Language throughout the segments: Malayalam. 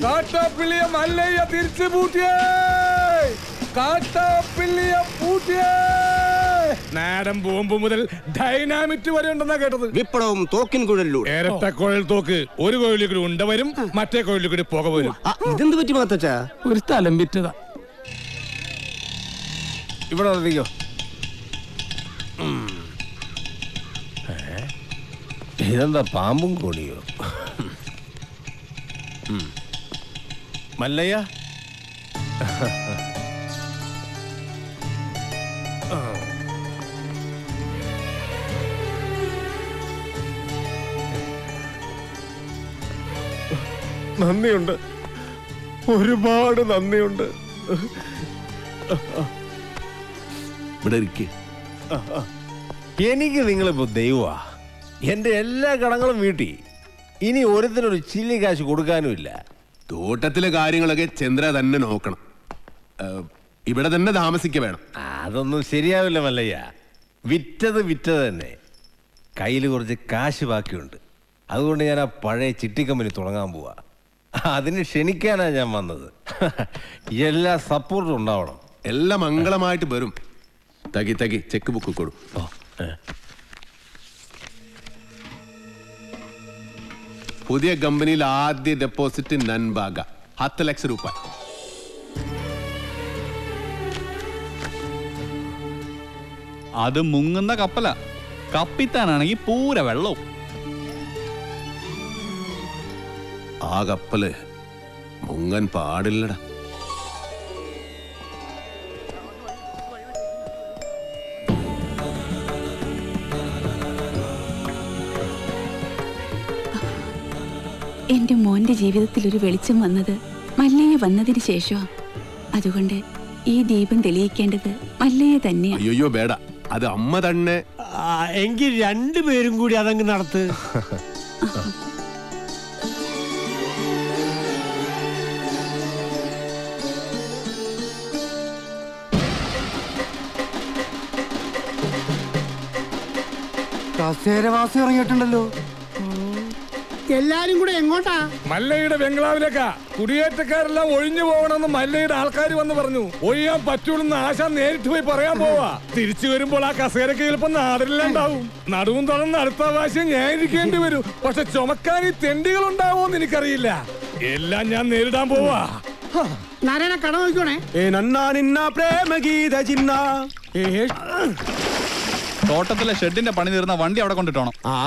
കാട്ടാപ്പിള്ളിയ മല്ലയ്യ തിരിച്ചു പൂട്ടിയേ കാട്ടാപ്പിള്ളിയ പൂട്ടിയേ നാടൻ ബോംബ് മുതൽ ഡൈനാമിറ്റ് വരെ ഉണ്ടെന്നാ കേട്ടത് വിപ്ലവം തോക്കിൻ കുഴലിലൂടെ ഇരട്ട കുഴൽ തോക്ക് ഒരു കോഴിയിൽ കൂടി ഉണ്ട വരും മറ്റേ കോഴിയിൽ കൂടി പുക വരും ആ, ഇതെന്ത് പറ്റി മാത്തച്ചാ ഒരു സ്ഥലം വിറ്റതാ ഇവിടെ ഉറപ്പിക്കോ ഇതെന്താ പാമ്പും കോണിയോ മല്ലയ്യ നന്ദിയുണ്ട് ഒരുപാട് നന്ദിയുണ്ട് ഇവിടെ ഇരിക്കേ എനിക്ക് നിങ്ങളിപ്പോ ദൈവമാ എന്റെ എല്ലാ കടങ്ങളും വീട്ടി ഇനി ഒരുത്തിനൊരു ചില്ലി കാശ് കൊടുക്കാനുമില്ല തോട്ടത്തിലെ കാര്യങ്ങളൊക്കെ ചന്ദ്ര തന്നെ നോക്കണം ഏ, ഇവിടെ തന്നെ താമസിക്ക വേണം അതൊന്നും ശരിയാവില്ല മല്ലയ്യ വിറ്റത് വിറ്റത് തന്നെ കയ്യിൽ കുറച്ച് കാശ് ബാക്കിയുണ്ട് അതുകൊണ്ട് ഞാൻ ആ പഴയ ചിട്ടി കമ്പനി തുടങ്ങാൻ പോവാ അതിന് ക്ഷണിക്കാനാ ഞാൻ വന്നത് എല്ലാ സപ്പോർട്ടും ഉണ്ടാവണം എല്ലാം മംഗളമായിട്ട് വരും തകി തകി ചെക്ക് ബുക്ക് കൊടു പുതിയ കമ്പനിയിൽ ആദ്യ ഡെപ്പോസിറ്റ് നൻബാഗ ಹತ್ತು ಲಕ್ಷ ರೂಪಾಯಿ അത് മുങ്ങുന്ന കപ്പല കപ്പിത്താനാണെങ്കിൽ പൂര വെള്ളവും ആ കപ്പല് മുങ്ങൻ പാടില്ലടാ എന്റെ മോന്റെ ജീവിതത്തിൽ ഒരു വെളിച്ചം വന്നത് മല്ലയ്യ വന്നതിന് ശേഷമാ അതുകൊണ്ട് ഈ ദീപം തെളിയിക്കേണ്ടത് മല്ലയ്യ തന്നെയാണ് അയ്യോ ಬೇಡ അത് അമ്മ തന്നെ എങ്കിൽ രണ്ടുപേരും കൂടി അതങ്ങ് നടത്ത് കസേരവാസി ഇറങ്ങിയിട്ടുണ്ടല്ലോ എല്ലാരും കൂടെ എങ്ങോട്ടാ മല്ലയുടെ ബംഗ്ലാവിലേക്കാ കുടിയേറ്റക്കാരെല്ലാം ഒഴിഞ്ഞു പോകണമെന്ന് മല്ലയുടെ ആൾക്കാർ വന്ന് പറഞ്ഞു ഒഴിയാൻ പറ്റൂലെന്ന് ആശ നേരിട്ട് പോയി പറയാൻ പോവാ തിരിച്ചു വരുമ്പോൾ ആ കസേരക്ക് ചിലപ്പോ നാടില്ലാണ്ടാവും നടുവും തുറന്ന് അടുത്ത പ്രാവശ്യം ഞാൻ ഇരിക്കേണ്ടി വരും പക്ഷെ ചുമക്കാൻ ഈ തെണ്ടികൾ ഉണ്ടാവോന്ന് എനിക്കറിയില്ല എല്ലാം ഞാൻ നേരിടാൻ പോവാ നാരായണ കട നോക്കണേ ഏ നന്നാ നിന്ന പ്രേമഗീത ചിന്ന തോട്ടത്തിലെ ഷെഡിന്റെ പണി തീർന്ന വണ്ടി അവിടെ കൊണ്ടിട്ടോണം ആ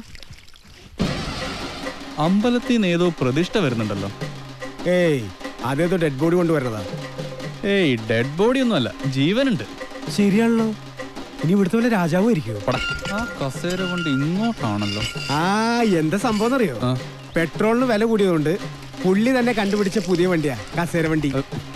അമ്പലത്തിൽ നിന്ന് ഏതോ പ്രതിഷ്ഠ വരുന്നുണ്ടല്ലോ ഏയ് അതേതോ ഡെഡ് ബോഡി കൊണ്ടുവരണതാ ഏയ് ഡെഡ് ബോഡി ഒന്നുമല്ല ജീവനുണ്ട് ശരിയാണല്ലോ ഇനി ഇവിടുത്തെ വല്ല രാജാവും ആയിരിക്കുമോ പടാ. ആ കസേര കൊണ്ട് ഇങ്ങോട്ടാണല്ലോ ആ എന്താ സംഭവം എന്നറിയോ ആ. പെട്രോളിന് വില കൂടിയതുകൊണ്ട് പുള്ളി തന്നെ കണ്ടുപിടിച്ച പുതിയ വണ്ടിയാ കസേര വണ്ടി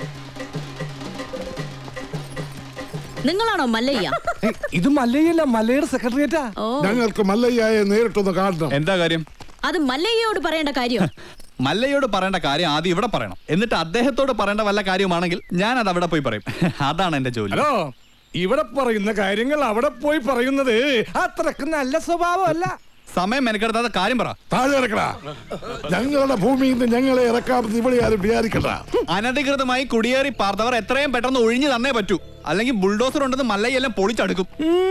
നിങ്ങളാണോ മല്ലയ്യ ഇത് മല്ലയല്ല മല്ലയുടെ സെക്രട്ടറിയേറ്റാ ഓ ഞങ്ങൾക്ക് മല്ലയ്യയെ നേരിട്ടൊന്ന് കാണണം എന്താ കാര്യം അത് മല്ലയ്യയോട് പറയേണ്ട കാര്യം മല്ലയോട് പറയേണ്ട കാര്യം ആദ്യം ഇവിടെ പറയണം എന്നിട്ട് അദ്ദേഹത്തോട് പറയേണ്ട വല്ല കാര്യമാണെങ്കിൽ ഞാൻ അത് അവിടെ പോയി പറയും അതാണ് എന്റെ ജോലി ഹലോ ഇവിടെ പറയുന്ന കാര്യങ്ങൾ അവിടെ പോയി പറയുന്നത് അത്രക്ക് നല്ല സ്വഭാവമല്ല സമയം മെനക്കെടുത്താത്ത കാര്യം പറ താഴെ ഇറക്കടാ ഞങ്ങളുടെ ഭൂമിയിൽ നിന്ന് ഞങ്ങളെ ഇറക്കാമെന്ന് ഇവിടെ ആരും വിചാരിക്കണ്ട അനധികൃതമായി കുടിയേറി പാർത്തവർ എത്രയും പെട്ടെന്ന് ഒഴിഞ്ഞു തന്നേ പറ്റൂ അല്ലെങ്കിൽ ബുൾഡോസർ ഉണ്ടെന്ന് മല്ലയെല്ലാം പൊളിച്ചടുക്കും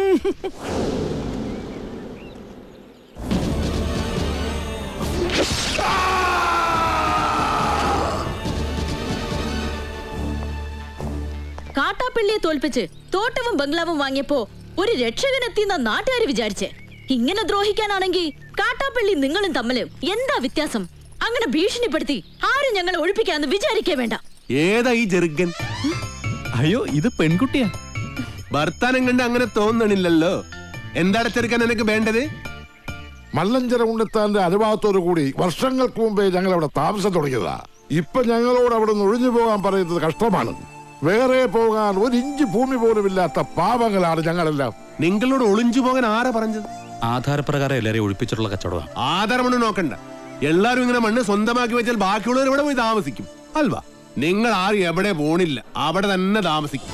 കാട്ടാപ്പിള്ളിയെ തോൽപ്പിച്ച് തോട്ടവും ബംഗ്ലാവും വാങ്ങിയപ്പോ ഒരു രക്ഷകനെത്തിന്ന നാട്ടുകാർ വിചാരിച്ചേ ഇങ്ങനെ ദ്രോഹിക്കാനാണെങ്കിൽ കാട്ടാപ്പള്ളി നിങ്ങളും തമ്മില് എന്താ വ്യത്യാസം അങ്ങനെ ഭീഷണിപ്പെടുത്തി ആരും ഞങ്ങളെ ഒഴിപ്പിക്കാന്ന് വിചാരിക്കേ വേണ്ട ഏതാ ഈ ജെറുഗൻ അയ്യോ ഇത് പെൺകുട്ടിയാ ഭർത്താനം കണ്ട് അങ്ങനെ തോന്നണില്ലല്ലോ എന്താണ് ചെറുക്കൻ നിനക്ക് വേണ്ടത് മല്ലഞ്ചര ഉണ്ണിത്താന്റെ അനുഭവത്തോടു കൂടി വർഷങ്ങൾക്ക് മുമ്പേ ഞങ്ങൾ അവിടെ താമസം തുടങ്ങിയതാ ഇപ്പൊ ഞങ്ങളോട് അവിടെ നിന്ന് ഒഴിഞ്ഞു പോകാൻ പറയുന്നത് കഷ്ടമാണ് വേറെ പോകാൻ ഒരു ഇഞ്ച് ഭൂമി പോലും ഇല്ലാത്ത പാവങ്ങളാണ് ഞങ്ങളെല്ലാം നിങ്ങളോട് ഒളിഞ്ചു പോകാൻ ആരാ പറഞ്ഞത് ആധാരപ്രകാരം എല്ലാരെയും ഒഴിപ്പിച്ചിട്ടുള്ള കച്ചവടമാണ് ആധാരമണ് നോക്കണ്ട എല്ലാരും ഇങ്ങനെ മണ്ണ് സ്വന്തമാക്കി വെച്ചാൽ ബാക്കിയുള്ളവർ ഇവിടെ പോയി താമസിക്കും അൽവാ നിങ്ങൾ ആരും എവിടെ പോണില്ല അവിടെ തന്നെ താമസിക്കും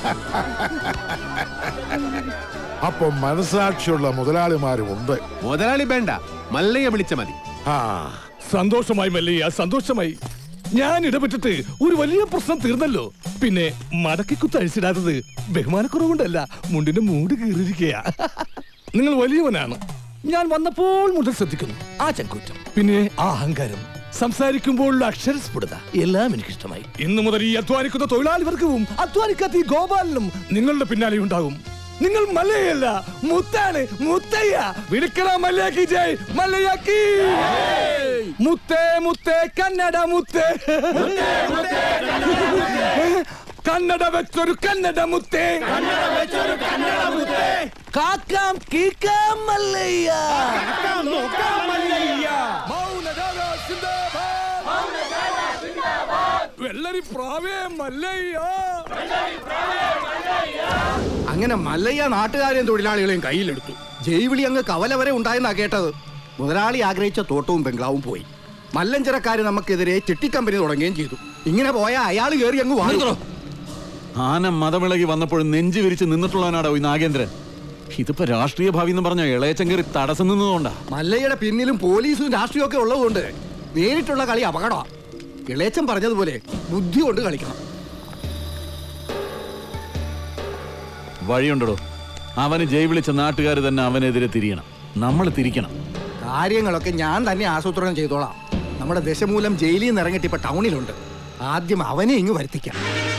അപ്പൊ മനസാക്ഷിയുള്ള മുതലാളിമാരും ഉണ്ട് മുതലാളി വേണ്ട മല്ലയെ വിളിച്ച മതി ആ സന്തോഷമായി മല്ലയ്യ സന്തോഷമായി ഞാൻ ഇടപെട്ടിട്ട് ഒരു വലിയ പ്രശ്നം തീർന്നല്ലോ പിന്നെ മടക്കി കുത്ത് അഴിച്ചിടാത്തത് ബഹുമാനക്കുറവുകൊണ്ടല്ല മുണ്ടിന്റെ മൂട് കീറിയിരിക്കുക നിങ്ങൾ വലിയവനാണ് ഞാൻ വന്നപ്പോൾ മുതൽ ശ്രദ്ധിക്കുന്നു ആ ചങ്കൂറ്റം പിന്നെ ആ അഹങ്കാരം സംസാരിക്കുമ്പോഴുള്ള അക്ഷരസ്ഫുടത എല്ലാം എനിക്ക് ഇഷ്ടമായി ഇന്നു മുതൽ ഈ അധ്വാനിക്കുന്ന തൊഴിലാളി വർഗവും അധ്വാനിക്കാത്ത ഈ ഗോപാലനും നിങ്ങളുടെ പിന്നാലെ ഉണ്ടാകും നിങ്ങൾ മല്ലയല്ല മുത്താണ് മുത്തയ്യ വിളിക്കണ മല്ലയാക്കി ജയ് മല്ലയാക്കി മുത്തേ മുത്തേ കന്നഡ മുത്തേ കന്നഡ വെച്ചൊരു കന്നഡ മുത്തേ കാക്കാം കീക്കാം മല്ലയ്യ മൗനഗാന സിന്ദാബാദ്. വെള്ളരി പ്രാവേ മല്ലയ്യ അങ്ങനെ മല്ലയ്യ നാട്ടുകാരെയും തൊഴിലാളികളെയും കയ്യിലെടുത്തു ജൈവിളി അങ്ങ് കവല വരെ ഉണ്ടായെന്നാ കേട്ടത് മുതലാളി ആഗ്രഹിച്ച തോട്ടവും ബംഗ്ലാവും പോയി മല്ലഞ്ചരക്കാര് നമുക്കെതിരെ ചിട്ടിക്കമ്പനി തുടങ്ങുകയും ചെയ്തു ഇങ്ങനെ പോയ അയാൾ കയറി അങ്ങ് വാങ്ങി ആന മതമിളകി വന്നപ്പോഴും നെഞ്ചു വിരിച്ച് നിന്നിട്ടുള്ളവനാടോ ഈ നാഗേന്ദ്രൻ ഇതിപ്പോ രാഷ്ട്രീയ ഭാവി എന്ന് പറഞ്ഞ ഇളയച്ചൻ കയറി തടസ്സം നിന്നതുകൊണ്ടാ മല്ലയ്യയുടെ പിന്നിലും പോലീസും രാഷ്ട്രീയവും ഒക്കെ ഉള്ളതുകൊണ്ട് നേരിട്ടുള്ള കളി അപകടമാ ഇളയച്ചൻ പറഞ്ഞതുപോലെ ബുദ്ധി കൊണ്ട് കളിക്കണം വഴിയുണ്ടോ അവന് ജയ് വിളിച്ച നാട്ടുകാർ തന്നെ അവനെതിരെ തിരിയണം നമ്മൾ തിരിക്കണം കാര്യങ്ങളൊക്കെ ഞാൻ തന്നെ ആസൂത്രണം ചെയ്തോളാം നമ്മുടെ ദശമൂലം ജയിലിൽ നിന്ന് ഇറങ്ങിയിട്ട് ഇപ്പൊ ടൗണിലുണ്ട് ആദ്യം അവനെ ഇങ്ങ് വരുത്തിക്കാം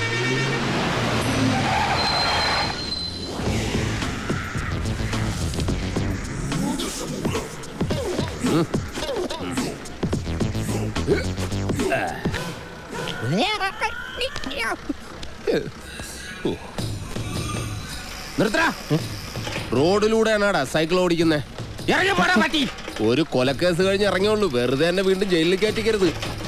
നിർത്തടാ റോഡിലൂടെയാണാടാ സൈക്കിൾ ഓടിക്കുന്നേ ഇറങ്ങി പോടാ പറ്റി ഒരു കൊലക്കേസ് കഴിഞ്ഞ് ഇറങ്ങിയുള്ളൂ വെറുതെ എന്നെ വീണ്ടും ജയിലിൽ കയറ്റിക്കരുത്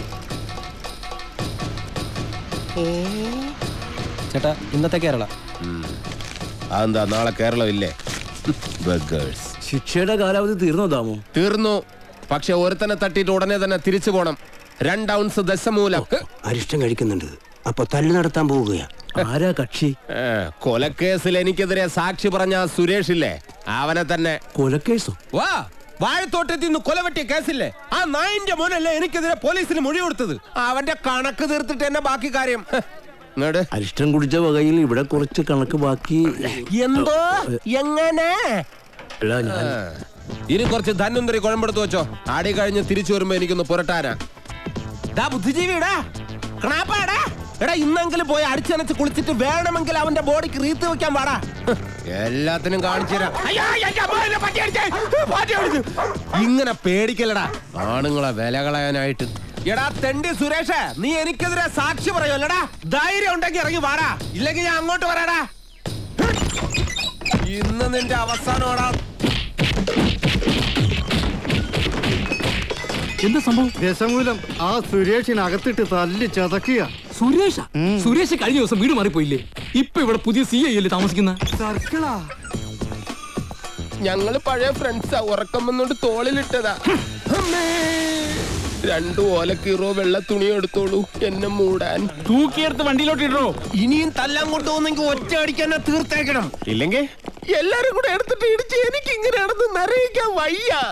ചേട്ടാ ഇന്നത്തെ കേരള അതെന്താ നാളെ കേരളം ഇല്ലേ ബഗേഴ്സ് ശിക്ഷയുടെ കാലാവധി തീർന്നോ ദാമു തീർന്നു പക്ഷെ ഒരുത്തനെ തട്ടിയിട്ട് ഉടനെ തന്നെ തിരിച്ചു പോണം രണ്ട് ഔൺസ് ദശമൂലം അരിഷ്ടം കഴിക്കുന്നുണ്ട് അപ്പൊ തല്ലു നടത്താൻ പോവുകയാ ആരാ കക്ഷി ഏ, കൊലക്കേസിൽ എനിക്കെതിരെ സാക്ഷി പറഞ്ഞ ആ സുരേഷ് ഇല്ലേ അവനെ തന്നെ കൊലക്കേസോ വാ വാഴത്തോട്ടത്തിൽ നിന്ന് കൊലവെട്ടിയ കേസില്ലേ ആ നായിന്റെ മോനല്ലേ എനിക്കെതിരെ പോലീസിന് മൊഴി കൊടുത്തത് അവന്റെ കണക്ക് തീർത്തിട്ട് എന്നെ ബാക്കി കാര്യം ഹ്, ഇങ്ങട് അരിഷ്ടം കുടിച്ച വകയിൽ ഇവിടെ കുറച്ച് കണക്ക് ബാക്കി എന്തോ എങ്ങനെ അല്ല ഞാൻ ഇനി കുറച്ച് ധന്വന്തരി കുഴമ്പെടുത്ത് വെച്ചോ ആടി കഴിഞ്ഞ് തിരിച്ചു വരുമ്പോ എനിക്കൊന്ന് പുരട്ടാനാ ദാ ബുദ്ധിജീവിടാ കണാപ്പാടാ എടാ ഇന്നെങ്കിലും പോയി അടിച്ചനച്ച് കുളിച്ചിട്ട് വേണമെങ്കിൽ അവന്റെ ബോഡിക്ക് റീത്ത് വെക്കാൻ പാടാ ഹ്, എല്ലാത്തിനും കാണിച്ചു തരാം അയ്യോ, അയ്യോ, അയ്യോ, അമ്മ, എന്നെ പട്ടി അടിച്ചേ. പട്ടി അടിച്ചു. ഇങ്ങനെ പേടിക്കലടാ ആണുങ്ങളെ വില കളയാനായിട്ട് എടാ തെണ്ടി സുരേഷ് നീ എനിക്കെതിരെ സാക്ഷി പറയുമല്ലടാ ധൈര്യം ഉണ്ടെങ്കിൽ ഇറങ്ങി വാടാ ഇല്ലെങ്കിൽ ഞാൻ അങ്ങോട്ട് വരാടാ ഇന്ന് നിന്റെ അവസാനമാടാ എന്താ സംഭവം ദശമൂലം ആ സുരേഷിനകത്തിട്ട് തല്ലി ചതക്കുക സുരേഷ സുരേഷ് കഴിഞ്ഞ ദിവസം വീട് മാറിപ്പോയില്ലേ ഇപ്പൊ ഇവിടെ പുതിയ സി ഐ അല്ലേ താമസിക്കുന്ന സർക്കിളാ ഞങ്ങള് പഴയ ഫ്രണ്ട്സാ ഉറക്കം വന്നോണ്ട് തോളിലിട്ടതാ അമ്മേ. രണ്ടു ഓലക്കീറോ വെള്ള തുണി എടുത്തോളൂ എന്നെ മൂടാൻ തൂക്കിയെടുത്ത് വണ്ടിയിലോട്ട് ഇടോ ഇനിയും തല്ലാൻ കൊണ്ടുപോകുന്നെങ്കിൽ ഒറ്റ അടിക്കാൻ തീർത്തേക്കണം ഇല്ലെങ്കിൽ എല്ലാരും കൂടെ എടുത്തിട്ട് ഇടിച്ച് എനിക്ക് ഇങ്ങനെ നടന്ന് നിറയിക്കാൻ വയ്യ